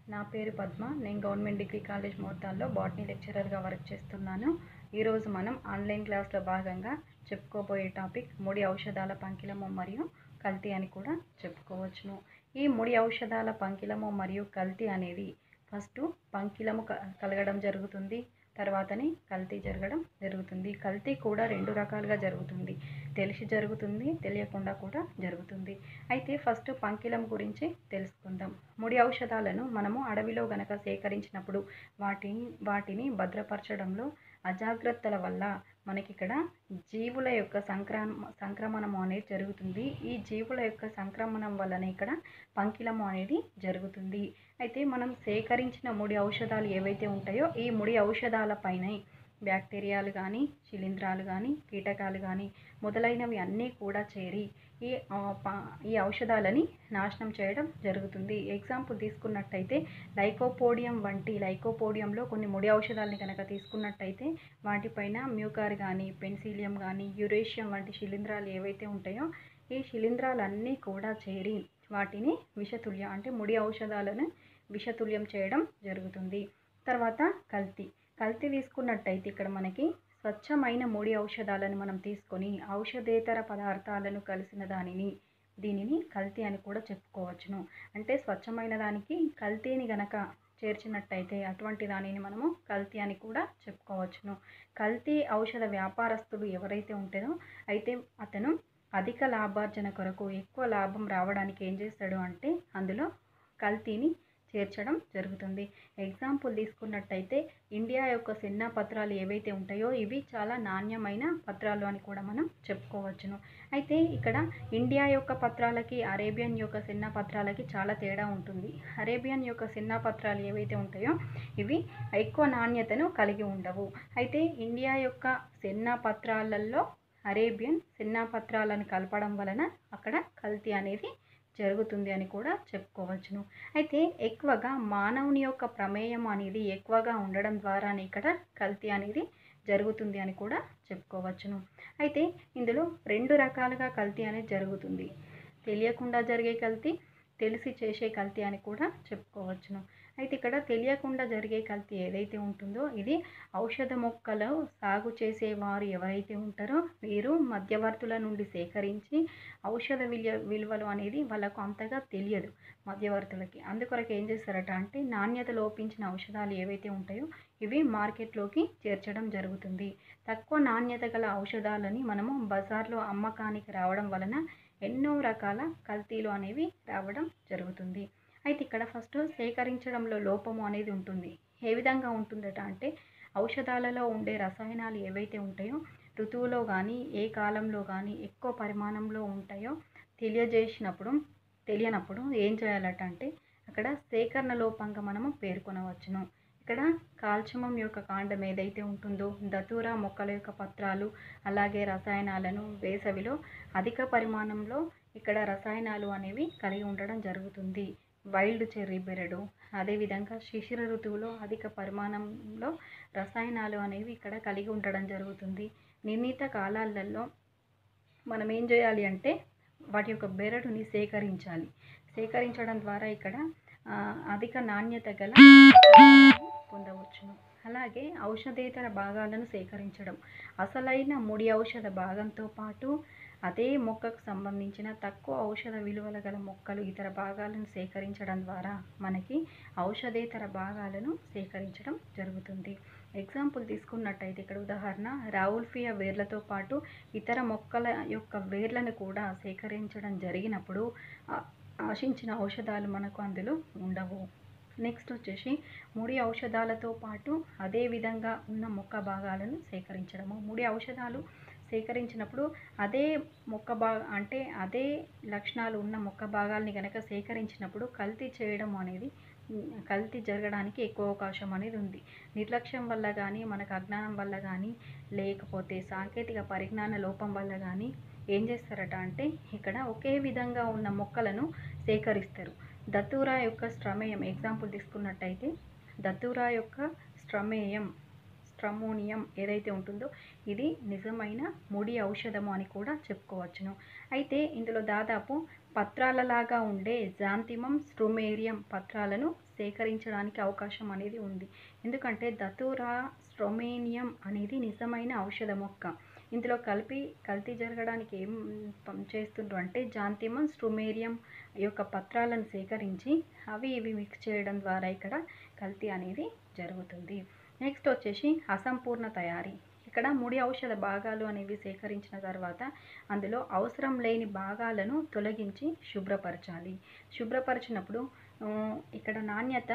నా పేరు పద్మ నేను గవర్నమెంట్ డిగ్రీ కాలేజ్ మోర్తాల్లో బాటనీ లెక్చరర్గా వర్క్ చేస్తున్నాను ఈరోజు మనం ఆన్లైన్ క్లాస్లో భాగంగా చెప్పుకోబోయే టాపిక్ ముడి ఔషధాల పంకిలము మరియు కల్తీ అని కూడా చెప్పుకోవచ్చును ఈ ముడి ఔషధాల పంకిలము మరియు కల్తీ అనేది ఫస్ట్ పంకిలము క- కలగడం జరుగుతుంది తర్వాతని కల్తీ జరగడం జరుగుతుంది కల్తీ కూడా రెండు రకాలుగా జరుగుతుంది తెలిసి జరుగుతుంది తెలియకుండా కూడా జరుగుతుంది అయితే ఫస్ట్ పంకిలం గురించి తెలుసుకుందాం ముడి ఔషధాలను మనము అడవిలో గనక సేకరించినప్పుడు వాటిని వాటిని భద్రపరచడంలో అజాగ్రత్తల వల్ల మనకి ఇక్కడ జీవుల యొక్క సంక్రమ సంక్రమణం అనేది జరుగుతుంది ఈ జీవుల యొక్క సంక్రమణం వలన ఇక్కడ పంకిలము అనేది జరుగుతుంది అయితే మనం సేకరించిన ముడి ఔషధాలు ఏవైతే ఉంటాయో ఈ ముడి ఔషధాల పైన బ్యాక్టీరియాలు కానీ శిలీంధ్రాలు కానీ కీటకాలు కానీ మొదలైనవి అన్నీ కూడా చేరి ఈ ఆ, ప- ఈ ఔషధాలని నాశనం చేయడం జరుగుతుంది ఎగ్జాంపుల్ తీసుకున్నట్టయితే లైకోపోడియం వంటి లైకోపోడియంలో కొన్ని ముడి ఔషధాలని కనుక తీసుకున్నట్టయితే వాటిపైన మ్యూకార్ కానీ పెన్సిలియం కానీ యురేషియం వంటి శిలీంధ్రాలు ఏవైతే ఉంటాయో ఈ శిలీంధ్రాలన్నీ కూడా చేరి వాటిని విషతుల్యం అంటే ముడి ఔషధాలను విషతుల్యం చేయడం జరుగుతుంది తర్వాత కల్తీ కల్తీ తీసుకున్నట్టయితే ఇక్కడ మనకి స్వచ్ఛమైన ముడి ఔషధాలను మనం తీసుకొని ఔషధేతర పదార్థాలను కలిసిన దానిని దీనిని కల్తీ అని కూడా చెప్పుకోవచ్చును అంటే స్వచ్ఛమైన దానికి కల్తీని గనక చేర్చినట్టయితే అటువంటి దానిని మనము కల్తీ అని కూడా చెప్పుకోవచ్చును కల్తీ ఔషధ వ్యాపారస్తుడు ఎవరైతే ఉంటారో అయితే అతను అధిక లాభార్జన కొరకు ఎక్కువ లాభం రావడానికి ఏం చేస్తాడు అంటే అందులో కల్తీని చేర్చడం జరుగుతుంది ఎగ్జాంపుల్ తీసుకున్నట్టయితే ఇండియా యొక్క చిన్న పత్రాలు ఏవైతే ఉంటాయో ఇవి చాలా నాణ్యమైన పత్రాలు అని కూడా మనం చెప్పుకోవచ్చును అయితే ఇక్కడ ఇండియా యొక్క పత్రాలకి అరేబియన్ యొక్క చిన్న పత్రాలకి చాలా తేడా ఉంటుంది అరేబియన్ యొక్క చిన్న పత్రాలు ఏవైతే ఉంటాయో ఇవి ఎక్కువ నాణ్యతను కలిగి ఉండవు అయితే ఇండియా యొక్క చిన్న పత్రాలలో అరేబియన్ చిన్న పత్రాలను కలపడం వలన అక్కడ కల్తీ అనేది జరుగుతుంది అని కూడా చెప్పుకోవచ్చును అయితే ఎక్కువగా మానవుని యొక్క ప్రమేయం అనేది ఎక్కువగా ఉండడం ద్వారానే ఇక్కడ కల్తీ అనేది జరుగుతుంది అని కూడా చెప్పుకోవచ్చును అయితే ఇందులో రెండు రకాలుగా కల్తీ అనేది జరుగుతుంది తెలియకుండా జరిగే కల్తీ తెలిసి చేసే కల్తీ అని కూడా చెప్పుకోవచ్చును అయితే ఇక్కడ తెలియకుండా జరిగే కల్తీ ఏదైతే ఉంటుందో ఇది ఔషధ మొక్కలు సాగు చేసే వారు ఎవరైతే ఉంటారో వీరు మధ్యవర్తుల నుండి సేకరించి ఔషధ విలువ విలువలు అనేది వాళ్ళకు అంతగా తెలియదు మధ్యవర్తులకి అందుకొరకు ఏం చేస్తారట అంటే నాణ్యత లోపించిన ఔషధాలు ఏవైతే ఉంటాయో ఇవి మార్కెట్లోకి చేర్చడం జరుగుతుంది తక్కువ నాణ్యత గల ఔషధాలని మనము బజార్లో అమ్మకానికి రావడం వలన ఎన్నో రకాల కల్తీలు అనేవి రావడం జరుగుతుంది అయితే ఇక్కడ ఫస్ట్ సేకరించడంలో లోపము అనేది ఉంటుంది ఏ విధంగా ఉంటుందట అంటే ఔషధాలలో ఉండే రసాయనాలు ఏవైతే ఉంటాయో ఋతువులో కానీ ఏ కాలంలో కానీ ఎక్కువ పరిమాణంలో ఉంటాయో తెలియజేసినప్పుడు తెలియనప్పుడు ఏం చేయాలట అంటే అక్కడ సేకరణ లోపంగా మనము పేర్కొనవచ్చును ఇక్కడ కాల్చమం యొక్క కాండం ఏదైతే ఉంటుందో దతూరా మొక్కల యొక్క పత్రాలు అలాగే రసాయనాలను వేసవిలో అధిక పరిమాణంలో ఇక్కడ రసాయనాలు అనేవి కలిగి ఉండడం జరుగుతుంది వైల్డ్ చెర్రీ బెరడు అదేవిధంగా శిశిర ఋతువులో అధిక పరిమాణంలో రసాయనాలు అనేవి ఇక్కడ కలిగి ఉండడం జరుగుతుంది నిర్ణీత కాలాలలో మనం ఏం చేయాలి అంటే వాటి యొక్క బెరడుని సేకరించాలి సేకరించడం ద్వారా ఇక్కడ ఆ, అధిక నాణ్యత గల పొందవచ్చును అలాగే ఔషధేతర భాగాలను సేకరించడం అసలైన ముడి ఔషధ భాగంతో పాటు అదే మొక్కకు సంబంధించిన తక్కువ ఔషధ విలువల గల మొక్కలు ఇతర భాగాలను సేకరించడం ద్వారా మనకి ఔషధేతర భాగాలను సేకరించడం జరుగుతుంది ఎగ్జాంపుల్ తీసుకున్నట్టయితే ఇక్కడ ఉదాహరణ రావుల్ఫియా వేర్లతో పాటు ఇతర మొక్కల యొక్క వేర్లను కూడా సేకరించడం జరిగినప్పుడు ఆ- ఆశించిన ఔషధాలు మనకు అందులో ఉండవు నెక్స్ట్ వచ్చేసి ముడి ఔషధాలతో పాటు అదే విధంగా ఉన్న మొక్క భాగాలను సేకరించడము ముడి ఔషధాలు సేకరించినప్పుడు అదే మొక్క భా అంటే అదే లక్షణాలు ఉన్న మొక్క భాగాల్ని కనుక సేకరించినప్పుడు కల్తీ చేయడం అనేది ఉమ్, కల్తీ జరగడానికి ఎక్కువ అవకాశం అనేది ఉంది నిర్లక్ష్యం వల్ల కానీ మనకు అజ్ఞానం వల్ల కానీ లేకపోతే సాంకేతిక పరిజ్ఞాన లోపం వల్ల కానీ ఏం చేస్తారట అంటే ఇక్కడ ఒకే విధంగా ఉన్న మొక్కలను సేకరిస్తారు దత్తూరా యొక్క స్ట్రమేయం ఎగ్జాంపుల్ తీసుకున్నట్టయితే దత్తూరా యొక్క స్ట్రమేయం స్ట్రమోనియం ఏదైతే ఉంటుందో ఇది నిజమైన ముడి ఔషధము అని కూడా చెప్పుకోవచ్చును అయితే ఇందులో దాదాపు పత్రాలలాగా ఉండే జాంతిమం స్ట్రోమేరియం పత్రాలను సేకరించడానికి అవకాశం అనేది ఉంది ఎందుకంటే దతూరా స్ట్రోమేనియం అనేది నిజమైన ఔషధ మొక్క ఇందులో కలిపి కల్తీ జరగడానికి ఏం పం- చేస్తుండ్రు అంటే జాంతిమం స్ట్రోమేరియం యొక్క పత్రాలను సేకరించి అవి ఇవి మిక్స్ చేయడం ద్వారా ఇక్కడ కల్తీ అనేది జరుగుతుంది నెక్స్ట్ వచ్చేసి అసంపూర్ణ తయారీ ఇక్కడ ముడి ఔషధ భాగాలు అనేవి సేకరించిన తర్వాత అందులో అవసరం లేని భాగాలను తొలగించి శుభ్రపరచాలి శుభ్రపరిచినప్పుడు ఆ, ఇక్కడ నాణ్యత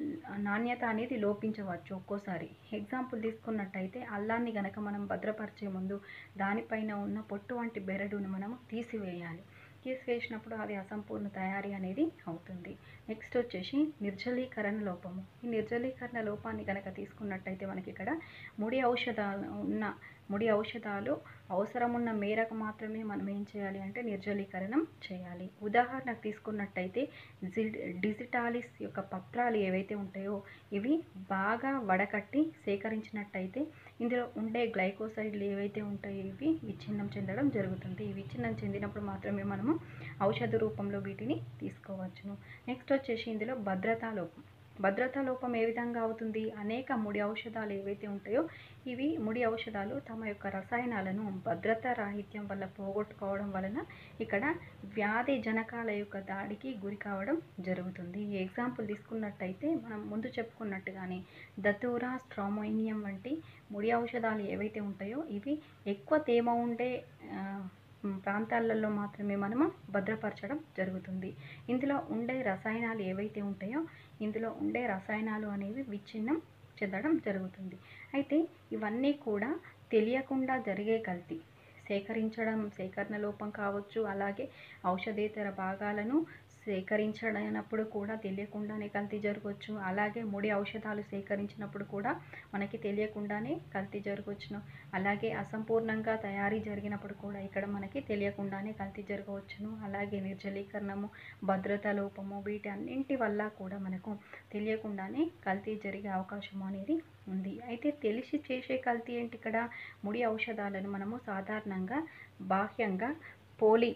నాణ్యత అనేది లోపించవచ్చు ఒక్కోసారి ఎగ్జాంపుల్ తీసుకున్నట్టయితే అల్లాన్ని గనక మనం భద్రపరిచే ముందు దానిపైన ఉన్న పొట్టు వంటి బెరడును మనము తీసివేయాలి తీసివేసినప్పుడు అది అసంపూర్ణ తయారీ అనేది అవుతుంది నెక్స్ట్ వచ్చేసి నిర్జలీకరణ లోపము ఈ నిర్జలీకరణ లోపాన్ని కనుక తీసుకున్నట్టయితే మనకి ఇక్కడ ముడి ఔషధాలు ఉన్న ముడి ఔషధాలు అవసరమున్న మేరకు మాత్రమే మనం ఏం చేయాలి అంటే నిర్జలీకరణం చేయాలి ఉదాహరణకు తీసుకున్నట్టయితే జి డిజిటాలిస్ యొక్క పత్రాలు ఏవైతే ఉంటాయో ఇవి బాగా వడకట్టి సేకరించినట్టయితే ఇందులో ఉండే గ్లైకోసైడ్లు ఏవైతే ఉంటాయో ఇవి విచ్ఛిన్నం చెందడం జరుగుతుంది ఈ విచ్ఛిన్నం చెందినప్పుడు మాత్రమే మనము ఔషధ రూపంలో వీటిని తీసుకోవచ్చును నెక్స్ట్ వచ్చేసి ఇందులో భద్రతా లోపం భద్రతా లోపం ఏ విధంగా అవుతుంది అనేక ముడి ఔషధాలు ఏవైతే ఉంటాయో ఇవి ముడి ఔషధాలు తమ యొక్క రసాయనాలను భద్రతా రాహిత్యం వల్ల పోగొట్టుకోవడం వలన ఇక్కడ వ్యాధి జనకాల యొక్క దాడికి గురి కావడం జరుగుతుంది ఈ ఎగ్జాంపుల్ తీసుకున్నట్టయితే మనం ముందు చెప్పుకున్నట్టుగానే దతూరా స్ట్రామోయినియం వంటి ముడి ఔషధాలు ఏవైతే ఉంటాయో ఇవి ఎక్కువ తేమ ఉండే ఆ, మ్, ప్రాంతాలలో మాత్రమే మనము భద్రపరచడం జరుగుతుంది ఇందులో ఉండే రసాయనాలు ఏవైతే ఉంటాయో ఇందులో ఉండే రసాయనాలు అనేవి విచ్ఛిన్నం చెందడం జరుగుతుంది అయితే ఇవన్నీ కూడా తెలియకుండా జరిగే కల్తీ సేకరించడం సేకరణ లోపం కావచ్చు అలాగే ఔషధేతర భాగాలను సేకరించడనప్పుడు కూడా తెలియకుండానే కల్తీ జరగవచ్చు అలాగే ముడి ఔషధాలు సేకరించినప్పుడు కూడా మనకి తెలియకుండానే కల్తీ జరగవచ్చును అలాగే అసంపూర్ణంగా తయారీ జరిగినప్పుడు కూడా ఇక్కడ మనకి తెలియకుండానే కల్తీ జరగవచ్చును అలాగే నిర్జలీకరణము భద్రతా లోపము వీటి అన్నింటి వల్ల కూడా మనకు తెలియకుండానే కల్తీ జరిగే అవకాశం అనేది ఉంది అయితే తెలిసి చేసే కల్తీ ఏంటి ఇక్కడ ముడి ఔషధాలను మనము సాధారణంగా బాహ్యంగా పోలి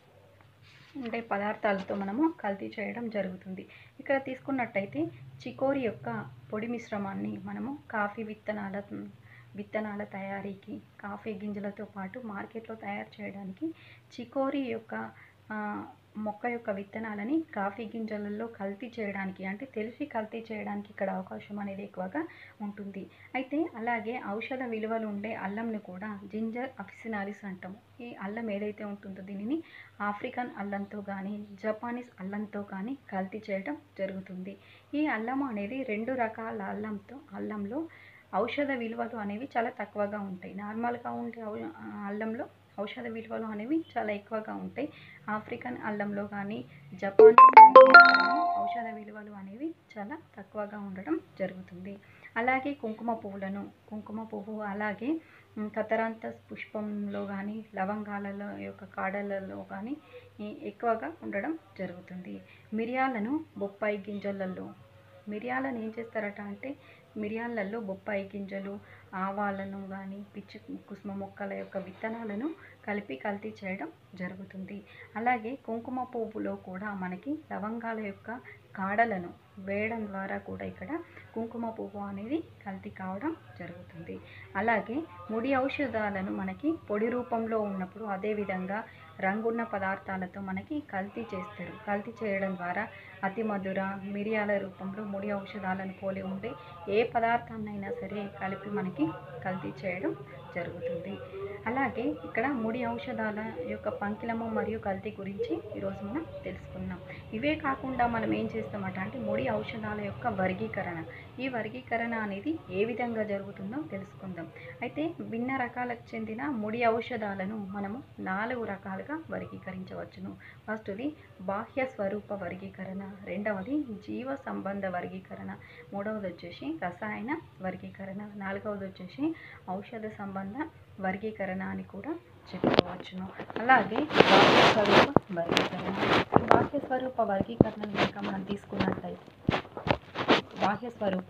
ఉండే పదార్థాలతో మనము కల్తీ చేయడం జరుగుతుంది ఇక్కడ తీసుకున్నట్టయితే చికోరి యొక్క పొడి మిశ్రమాన్ని మనము కాఫీ విత్తనాల విత్తనాల తయారీకి కాఫీ గింజలతో పాటు మార్కెట్లో తయారు చేయడానికి చికోరి యొక్క ఆ, మొక్క యొక్క విత్తనాలని కాఫీ గింజలలో కల్తీ చేయడానికి అంటే తెలిసి కల్తీ చేయడానికి ఇక్కడ అవకాశం అనేది ఎక్కువగా ఉంటుంది అయితే అలాగే ఔషధ విలువలు ఉండే అల్లంను కూడా జింజర్ అఫిసినాలిస్ అంటాము ఈ అల్లం ఏదైతే ఉంటుందో దీనిని ఆఫ్రికన్ అల్లంతో కానీ జపానీస్ అల్లంతో కానీ కల్తీ చేయడం జరుగుతుంది ఈ అల్లం అనేది రెండు రకాల అల్లంతో అల్లంలో ఔషధ విలువలు అనేవి చాలా తక్కువగా ఉంటాయి నార్మల్గా ఉండే ఔ- ఆ, అల్లంలో ఔషధ విలువలు అనేవి చాలా ఎక్కువగా ఉంటాయి ఆఫ్రికన్ అల్లంలో కానీ జపాన్ అల్లంలో కానీ ఔషధ విలువలు అనేవి చాలా తక్కువగా ఉండడం జరుగుతుంది అలాగే కుంకుమ పువ్వులను కుంకుమ పువ్వు అలాగే ఉమ్, కతరాంతస్ పుష్పంలో కానీ లవంగాలలో యొక్క కాడలలో కానీ ఈ ఎక్కువగా ఉండడం జరుగుతుంది మిరియాలను బొప్పాయి గింజలలో మిరియాలను ఏం చేస్తారట అంటే మిరియాలలో బొప్పాయి గింజలు ఆవాలను కానీ పిచ్చి కుసుమ మొక్కల యొక్క విత్తనాలను కలిపి కల్తీ చేయడం జరుగుతుంది అలాగే కుంకుమ పువ్వులో కూడా మనకి లవంగాల యొక్క కాడలను వేయడం ద్వారా కూడా ఇక్కడ కుంకుమ పువ్వు అనేది కల్తీ కావడం జరుగుతుంది అలాగే ముడి ఔషధాలను మనకి పొడి రూపంలో ఉన్నప్పుడు అదేవిధంగా రంగున్న పదార్థాలతో మనకి కల్తీ చేస్తారు కల్తీ చేయడం ద్వారా అతి మధుర మిరియాల రూపంలో ముడి ఔషధాలను పోలి ఉండే ఏ పదార్థాన్నైనా సరే కలిపి మనకి కల్తీ చేయడం జరుగుతుంది అలాగే ఇక్కడ ముడి ఔషధాల యొక్క పంకిలము మరియు కల్తీ గురించి ఈరోజు మనం తెలుసుకున్నాం ఇవే కాకుండా మనం ఏం చేస్తామట అంటే ముడి ఔషధాల యొక్క వర్గీకరణ ఈ వర్గీకరణ అనేది ఏ విధంగా జరుగుతుందో తెలుసుకుందాం అయితే భిన్న రకాలకు చెందిన ముడి ఔషధాలను మనము నాలుగు రకాలుగా వర్గీకరించవచ్చును ఫస్ట్ది బాహ్య స్వరూప వర్గీకరణ రెండవది జీవ సంబంధ వర్గీకరణ మూడవది వచ్చేసి రసాయన వర్గీకరణ నాలుగవది వచ్చేసి ఔషధ సంబంధ వర్గీకరణ అని కూడా చెప్పుకోవచ్చును అలాగే బాహ్య స్వరూప వర్గీకరణ ఈ బాహ్య స్వరూప వర్గీకరణ కనుక మనం తీసుకున్నట్లయితే బాహ్య స్వరూప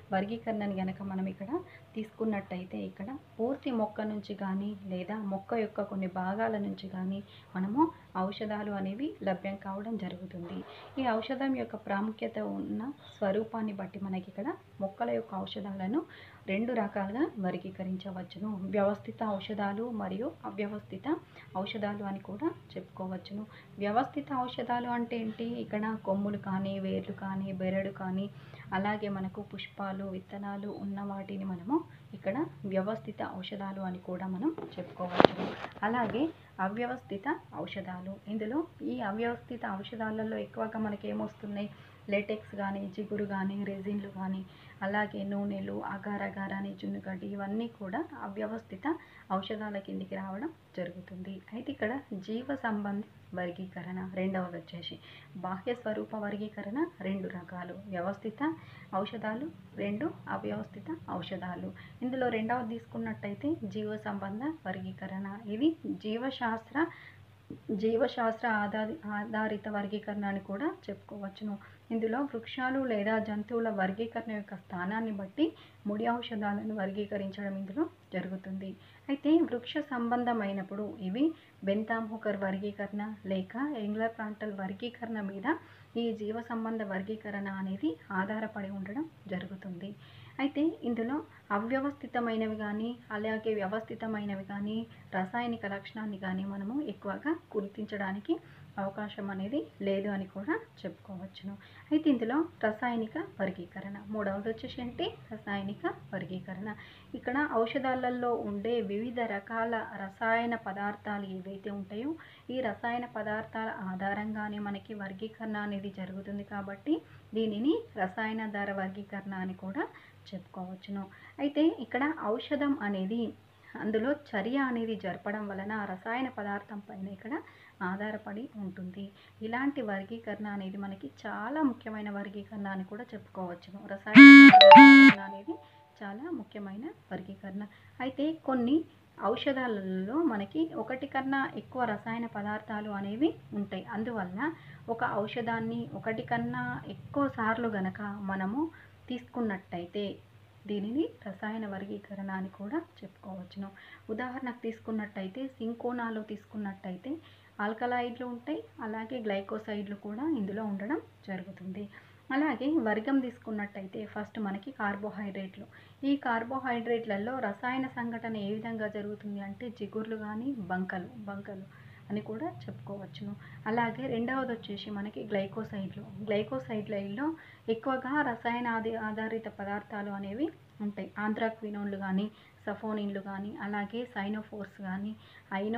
వర్గీకరణని గనక మనం ఇక్కడ తీసుకున్నట్టయితే ఇక్కడ పూర్తి మొక్క నుంచి కానీ లేదా మొక్క యొక్క కొన్ని భాగాల నుంచి కానీ మనము ఔషధాలు అనేవి లభ్యం కావడం జరుగుతుంది ఈ ఔషధం యొక్క ప్రాముఖ్యత ఉన్న స్వరూపాన్ని బట్టి మనకి ఇక్కడ మొక్కల యొక్క ఔషధాలను రెండు రకాలుగా వర్గీకరించవచ్చును వ్యవస్థిత ఔషధాలు మరియు అవ్యవస్థిత ఔషధాలు అని కూడా చెప్పుకోవచ్చును వ్యవస్థిత ఔషధాలు అంటే ఏంటి ఇక్కడ కొమ్ములు కానీ వేర్లు కానీ బెరడు కానీ అలాగే మనకు పుష్పాలు విత్తనాలు ఉన్న వాటిని మనము ఇక్కడ వ్యవస్థిత ఔషధాలు అని కూడా మనం చెప్పుకోవచ్చు అలాగే అవ్యవస్థిత ఔషధాలు ఇందులో ఈ అవ్యవస్థిత ఔషధాలలో ఎక్కువగా మనకి ఏమొస్తున్నాయి లేటెక్స్ కానీ జిగురు కానీ రెజిన్లు కానీ అలాగే నూనెలు అగార అగార అని జున్నుగడ్డి ఇవన్నీ కూడా అవ్యవస్థిత ఔషధాల కిందికి రావడం జరుగుతుంది అయితే ఇక్కడ జీవ సంబంధ వర్గీకరణ రెండవది వచ్చేసి బాహ్య స్వరూప వర్గీకరణ రెండు రకాలు వ్యవస్థిత ఔషధాలు రెండు అవ్యవస్థిత ఔషధాలు ఇందులో రెండవది తీసుకున్నట్టయితే జీవ సంబంధ వర్గీకరణ ఇది జీవశాస్త్ర జీవశాస్త్ర ఆధారి ఆధారిత వర్గీకరణ అని కూడా చెప్పుకోవచ్చును ఇందులో వృక్షాలు లేదా జంతువుల వర్గీకరణ యొక్క స్థానాన్ని బట్టి ముడి ఔషధాలను వర్గీకరించడం ఇందులో జరుగుతుంది అయితే వృక్ష సంబంధమైనప్పుడు ఇవి బెంతాంహుకర్ వర్గీకరణ లేక ఎంగ్లర్ ప్రాంటల్ వర్గీకరణ మీద ఈ జీవ సంబంధ వర్గీకరణ అనేది ఆధారపడి ఉండడం జరుగుతుంది అయితే ఇందులో అవ్యవస్థితమైనవి కానీ అలాగే వ్యవస్థితమైనవి కానీ రసాయనిక లక్షణాన్ని కానీ మనము ఎక్కువగా గుర్తించడానికి అవకాశం అనేది లేదు అని కూడా చెప్పుకోవచ్చును అయితే ఇందులో రసాయనిక వర్గీకరణ మూడవది వచ్చేసి అంటే రసాయనిక వర్గీకరణ ఇక్కడ ఔషధాలలో ఉండే వివిధ రకాల రసాయన పదార్థాలు ఏవైతే ఉంటాయో ఈ రసాయన పదార్థాల ఆధారంగానే మనకి వర్గీకరణ అనేది జరుగుతుంది కాబట్టి దీనిని రసాయన ధర వర్గీకరణ అని కూడా చెప్పుకోవచ్చును అయితే ఇక్కడ ఔషధం అనేది అందులో చర్య అనేది జరపడం వలన రసాయన పదార్థం పైన ఇక్కడ ఆధారపడి ఉంటుంది ఇలాంటి వర్గీకరణ అనేది మనకి చాలా ముఖ్యమైన వర్గీకరణ అని కూడా చెప్పుకోవచ్చును రసాయన వర్గీకరణ అనేది చాలా ముఖ్యమైన వర్గీకరణ అయితే కొన్ని ఔషధాలలో మనకి ఒకటి కన్నా ఎక్కువ రసాయన పదార్థాలు అనేవి ఉంటాయి అందువల్ల ఒక ఔషధాన్ని ఒకటి కన్నా ఎక్కువ సార్లు గనక మనము తీసుకున్నట్టయితే దీనిని రసాయన వర్గీకరణ అని కూడా చెప్పుకోవచ్చును ఉదాహరణకు తీసుకున్నట్టయితే సింకోనాలో తీసుకున్నట్టయితే ఆల్కలాయిడ్లు ఉంటాయి అలాగే గ్లైకోసైడ్లు కూడా ఇందులో ఉండడం జరుగుతుంది అలాగే వర్గం తీసుకున్నట్టయితే ఫస్ట్ మనకి కార్బోహైడ్రేట్లు ఈ కార్బోహైడ్రేట్లలో రసాయన సంఘటన ఏ విధంగా జరుగుతుంది అంటే జిగుర్లు కానీ బంకలు బంకలు అని కూడా చెప్పుకోవచ్చును అలాగే రెండవది వచ్చేసి మనకి గ్లైకోసైడ్లు గ్లైకోసైడ్లలో ఎక్కువగా రసాయన ఆది ఆధారిత పదార్థాలు అనేవి ఉంటాయి ఆంధ్రాక్వినోన్లు కానీ సఫోనిన్లు కానీ అలాగే సైనోఫోర్స్ కానీ ఐనో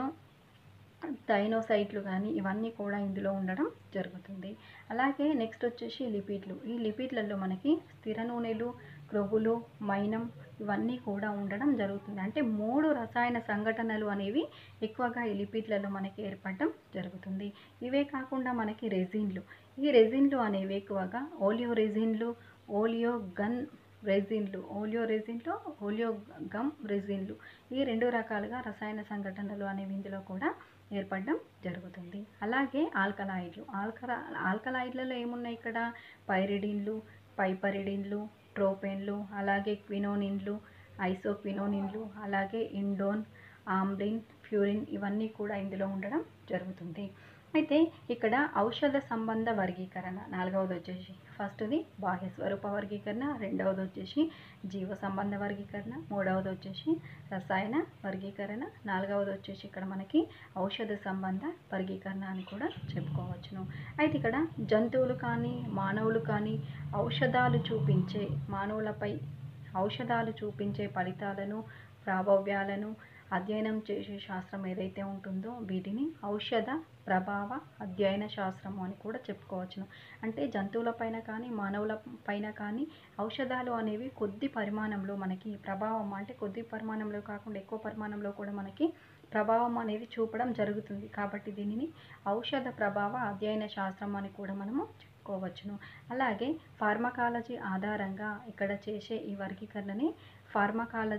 థైనోసైట్లు కానీ ఇవన్నీ కూడా ఇందులో ఉండడం జరుగుతుంది అలాగే నెక్స్ట్ వచ్చేసి లిపిడ్లు ఈ లిపిడ్లలో మనకి స్థిర నూనెలు క్రొవ్వులు మైనం ఇవన్నీ కూడా ఉండడం జరుగుతుంది అంటే మూడు రసాయన సంఘటనలు అనేవి ఎక్కువగా ఈ లిపిడ్లలో మనకి ఏర్పడడం జరుగుతుంది ఇవే కాకుండా మనకి రెజిన్లు ఈ రెజిన్లు అనేవి ఎక్కువగా ఓలియో రెజిన్లు ఓలియో గన్ రెజిన్లు ఓలియో రెజిన్లు ఓలియో గమ్ రెజిన్లు ఈ రెండు రకాలుగా రసాయన సంఘటనలు అనేవి ఇందులో కూడా ఏర్పడడం జరుగుతుంది అలాగే ఆల్కలాయిడ్లు ఆల్కలా ఆల్కలాయిడ్లలో ఏమున్నాయి ఇక్కడ పైరిడిన్లు పైపరిడిన్లు ట్రోపెన్లు అలాగే క్వినోనిన్లు ఐసోక్వినోనిన్లు అలాగే ఇండోన్ ఆమ్లిన్ ఫ్యూరిన్ ఇవన్నీ కూడా ఇందులో ఉండడం జరుగుతుంది అయితే ఇక్కడ ఔషధ సంబంధ వర్గీకరణ నాలుగవది వచ్చేసి ఫస్ట్ది బాహ్య స్వరూప వర్గీకరణ రెండవది వచ్చేసి జీవ సంబంధ వర్గీకరణ మూడవది వచ్చేసి రసాయన వర్గీకరణ నాలుగవది వచ్చేసి ఇక్కడ మనకి ఔషధ సంబంధ వర్గీకరణ అని కూడా చెప్పుకోవచ్చును అయితే ఇక్కడ జంతువులు కానీ మానవులు కానీ ఔషధాలు చూపించే మానవులపై ఔషధాలు చూపించే ఫలితాలను ప్రాభవ్యాలను అధ్యయనం చేసే శాస్త్రం ఏదైతే ఉంటుందో వీటిని ఔషధ ప్రభావ అధ్యయన శాస్త్రము అని కూడా చెప్పుకోవచ్చును అంటే జంతువుల పైన కానీ మానవుల పైన కానీ ఔషధాలు అనేవి కొద్ది పరిమాణంలో మనకి ప్రభావం అంటే కొద్ది పరిమాణంలో కాకుండా ఎక్కువ పరిమాణంలో కూడా మనకి ప్రభావం అనేది చూపడం జరుగుతుంది కాబట్టి దీనిని ఔషధ ప్రభావ అధ్యయన శాస్త్రం అని కూడా మనము చెప్పుకోవచ్చును అలాగే ఫార్మకాలజీ ఆధారంగా ఇక్కడ చేసే ఈ వర్గీకరణని ఫార్మకాల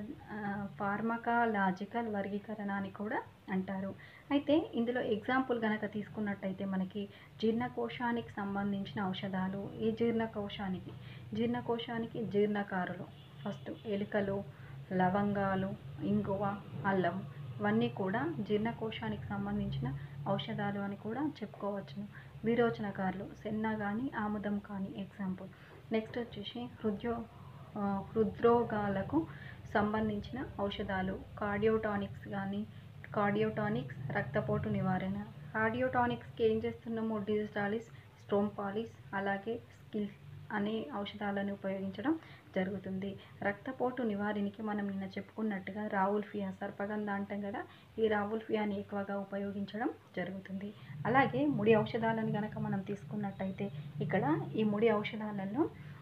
ఫార్మకాలాజికల్ వర్గీకరణ అని కూడా అంటారు అయితే ఇందులో ఎగ్జాంపుల్ కనుక తీసుకున్నట్టయితే మనకి జీర్ణకోశానికి సంబంధించిన ఔషధాలు ఈ జీర్ణకోశానికి జీర్ణకోశానికి జీర్ణకారులు ఫస్ట్ ఎలుకలు లవంగాలు ఇంగువ అల్లం ఇవన్నీ కూడా జీర్ణకోశానికి సంబంధించిన ఔషధాలు అని కూడా చెప్పుకోవచ్చును విరోచనకారులు సెన్న కానీ ఆముదం కానీ ఎగ్జాంపుల్ నెక్స్ట్ వచ్చేసి హృద్యో ఆ, హృద్రోగాలకు సంబంధించిన ఔషధాలు కార్డియోటానిక్స్ కానీ కార్డియోటానిక్స్ రక్తపోటు నివారణ కార్డియోటానిక్స్కి ఏం చేస్తున్నాము డిజిటాలిస్ స్ట్రోంపాలిస్ అలాగే స్కిల్ అనే ఔషధాలను ఉపయోగించడం జరుగుతుంది రక్తపోటు నివారణకి మనం నిన్న చెప్పుకున్నట్టుగా రావుల్ఫియా సర్పగంధ అంటాం కదా ఈ రావుల్ఫియాని ఎక్కువగా ఉపయోగించడం జరుగుతుంది అలాగే ముడి ఔషధాలను కనుక మనం తీసుకున్నట్టయితే ఇక్కడ ఈ ముడి ఔషధాలలో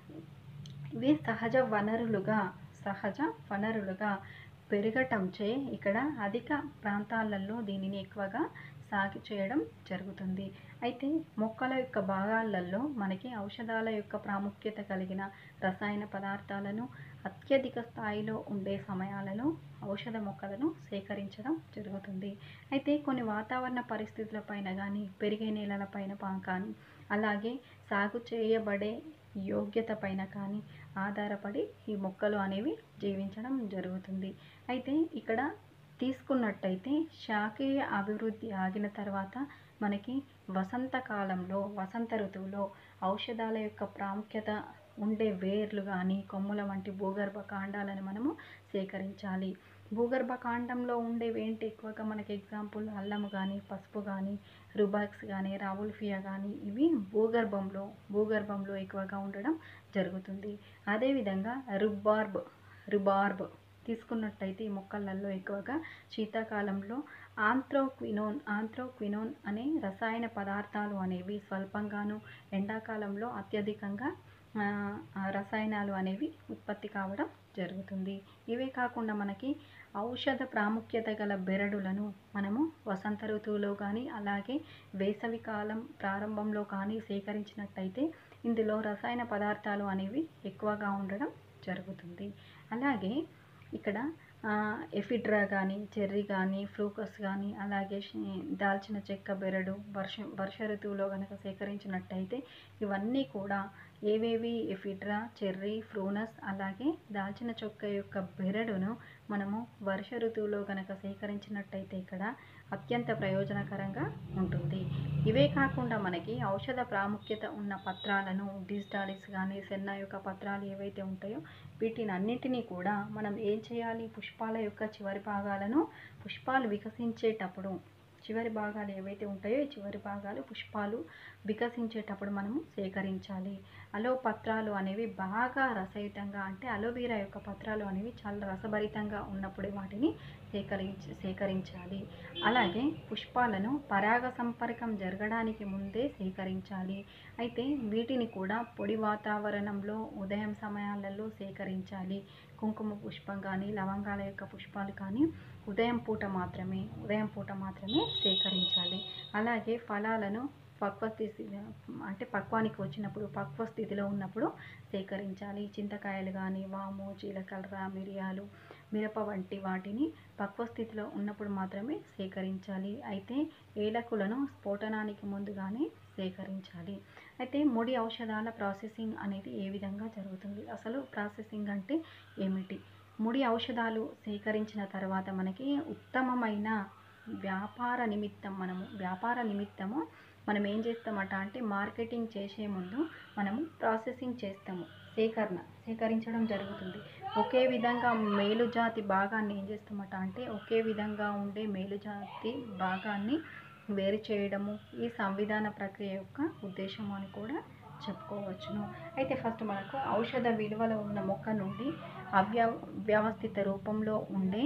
ఇవి సహజ వనరులుగా సహజ వనరులుగా పెరగటంచే ఇక్కడ అధిక ప్రాంతాలలో దీనిని ఎక్కువగా సాగు చేయడం జరుగుతుంది అయితే మొక్కల యొక్క భాగాలలో మనకి ఔషధాల యొక్క ప్రాముఖ్యత కలిగిన రసాయన పదార్థాలను అత్యధిక స్థాయిలో ఉండే సమయాలలో ఔషధ మొక్కలను సేకరించడం జరుగుతుంది అయితే కొన్ని వాతావరణ పరిస్థితులపైన కానీ పెరిగే నేలలపైన పా- కానీ అలాగే సాగు చేయబడే యోగ్యత పైన కానీ ఆధారపడి ఈ మొక్కలు అనేవి జీవించడం జరుగుతుంది అయితే ఇక్కడ తీసుకున్నట్టయితే శాఖీయ అభివృద్ధి ఆగిన తర్వాత మనకి వసంతకాలంలో వసంత ఋతువులో ఔషధాల యొక్క ప్రాముఖ్యత ఉండే వేర్లు కానీ కొమ్ముల వంటి భూగర్భ కాండాలను మనము సేకరించాలి భూగర్భ కాండంలో ఉండేవి ఏంటి ఎక్కువగా మనకి ఎగ్జాంపుల్ అల్లము కానీ పసుపు కానీ రుబాక్స్ కానీ రావుల్ఫియా కానీ ఇవి భూగర్భంలో భూగర్భంలో ఎక్కువగా ఉండడం జరుగుతుంది అదేవిధంగా రుబార్బ్ రుబార్బ్ తీసుకున్నట్టయితే ఈ మొక్కలలో ఎక్కువగా శీతాకాలంలో ఆంథ్రోక్వినోన్ ఆంథ్రోక్వినోన్ అనే రసాయన పదార్థాలు అనేవి స్వల్పంగాను ఎండాకాలంలో అత్యధికంగా ఆ, ఆ రసాయనాలు అనేవి ఉత్పత్తి కావడం జరుగుతుంది ఇవే కాకుండా మనకి ఔషధ ప్రాముఖ్యత గల బెరడులను మనము వసంత ఋతువులో కానీ అలాగే వేసవి కాలం ప్రారంభంలో కానీ సేకరించినట్టయితే ఇందులో రసాయన పదార్థాలు అనేవి ఎక్కువగా ఉండడం జరుగుతుంది అలాగే ఇక్కడ ఆ, ఎఫిడ్రా కానీ చెర్రీ కానీ ఫ్లూకస్ కానీ అలాగే షి- దాల్చిన చెక్క బెరడు వర్ష వర్ష ఋతువులో కనుక సేకరించినట్టయితే ఇవన్నీ కూడా ఏవేవి ఎఫిడ్రా చెర్రీ ఫ్రూనస్ అలాగే దాల్చిన చెక్క యొక్క బెరడును మనము వర్ష ఋతువులో కనుక సేకరించినట్టయితే ఇక్కడ అత్యంత ప్రయోజనకరంగా ఉంటుంది ఇవే కాకుండా మనకి ఔషధ ప్రాముఖ్యత ఉన్న పత్రాలను డిజిటాలిస్ కానీ సెన్న యొక్క పత్రాలు ఏవైతే ఉంటాయో వీటిని అన్నిటినీ కూడా మనం ఏం చేయాలి పుష్పాల యొక్క చివరి భాగాలను పుష్పాలు వికసించేటప్పుడు చివరి భాగాలు ఏవైతే ఉంటాయో ఈ చివరి భాగాలు పుష్పాలు వికసించేటప్పుడు మనము సేకరించాలి అలో పత్రాలు అనేవి బాగా రసయుతంగా అంటే అలోవీరా యొక్క పత్రాలు అనేవి చాలా రసభరితంగా ఉన్నప్పుడే వాటిని సేకరించి సేకరించాలి అలాగే పుష్పాలను పరాగ సంపర్కం జరగడానికి ముందే సేకరించాలి అయితే వీటిని కూడా పొడి వాతావరణంలో ఉదయం సమయాలలో సేకరించాలి కుంకుమ పుష్పం కానీ లవంగాల యొక్క పుష్పాలు కానీ ఉదయం పూట మాత్రమే ఉదయం పూట మాత్రమే సేకరించాలి అలాగే ఫలాలను పక్వ స్థితి అంటే పక్వానికి వచ్చినప్పుడు పక్వ స్థితిలో ఉన్నప్పుడు సేకరించాలి చింతకాయలు కానీ వాము జీలకర్ర మిరియాలు మిరప వంటి వాటిని పక్వ స్థితిలో ఉన్నప్పుడు మాత్రమే సేకరించాలి అయితే ఏలకులను స్ఫోటనానికి ముందుగానే సేకరించాలి అయితే ముడి ఔషధాల ప్రాసెసింగ్ అనేది ఏ విధంగా జరుగుతుంది అసలు ప్రాసెసింగ్ అంటే ఏమిటి ముడి ఔషధాలు సేకరించిన తర్వాత మనకి ఉత్తమమైన వ్యాపార నిమిత్తం మనము వ్యాపార నిమిత్తము మనం ఏం చేస్తామట అంటే మార్కెటింగ్ చేసే ముందు మనము ప్రాసెసింగ్ చేస్తాము సేకరణ సేకరించడం జరుగుతుంది ఒకే విధంగా మేలుజాతి భాగాన్ని ఏం చేస్తామట అంటే ఒకే విధంగా ఉండే మేలుజాతి భాగాన్ని వేరు చేయడము ఈ సంవిధాన ప్రక్రియ యొక్క ఉద్దేశం అని కూడా చెప్పుకోవచ్చును అయితే ఫస్ట్ మనకు ఔషధ విలువల ఉన్న మొక్క నుండి అవ్యవ వ్యవస్థిత రూపంలో ఉండే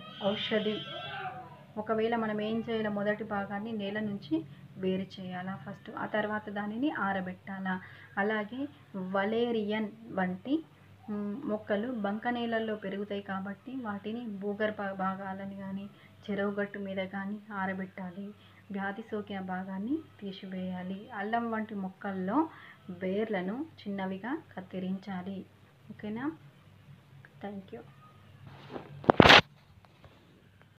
ఔషధి ఒకవేళ మనం ఏం చేయాలి మొదటి భాగాన్ని నేల నుంచి వేరు చేయాలా ఫస్ట్ ఆ తర్వాత దానిని ఆరబెట్టాలా అలాగే వలేరియన్ వంటి మ్, మొక్కలు బంక నేలల్లో పెరుగుతాయి కాబట్టి వాటిని భూగర్భ భాగాలని కానీ చెరువుగట్టు మీద కానీ ఆరబెట్టాలి వ్యాధి సోకిన భాగాన్ని తీసివేయాలి అల్లం వంటి మొక్కల్లో వేర్లను చిన్నవిగా కత్తిరించాలి ఓకేనా థ్యాంక్ యూ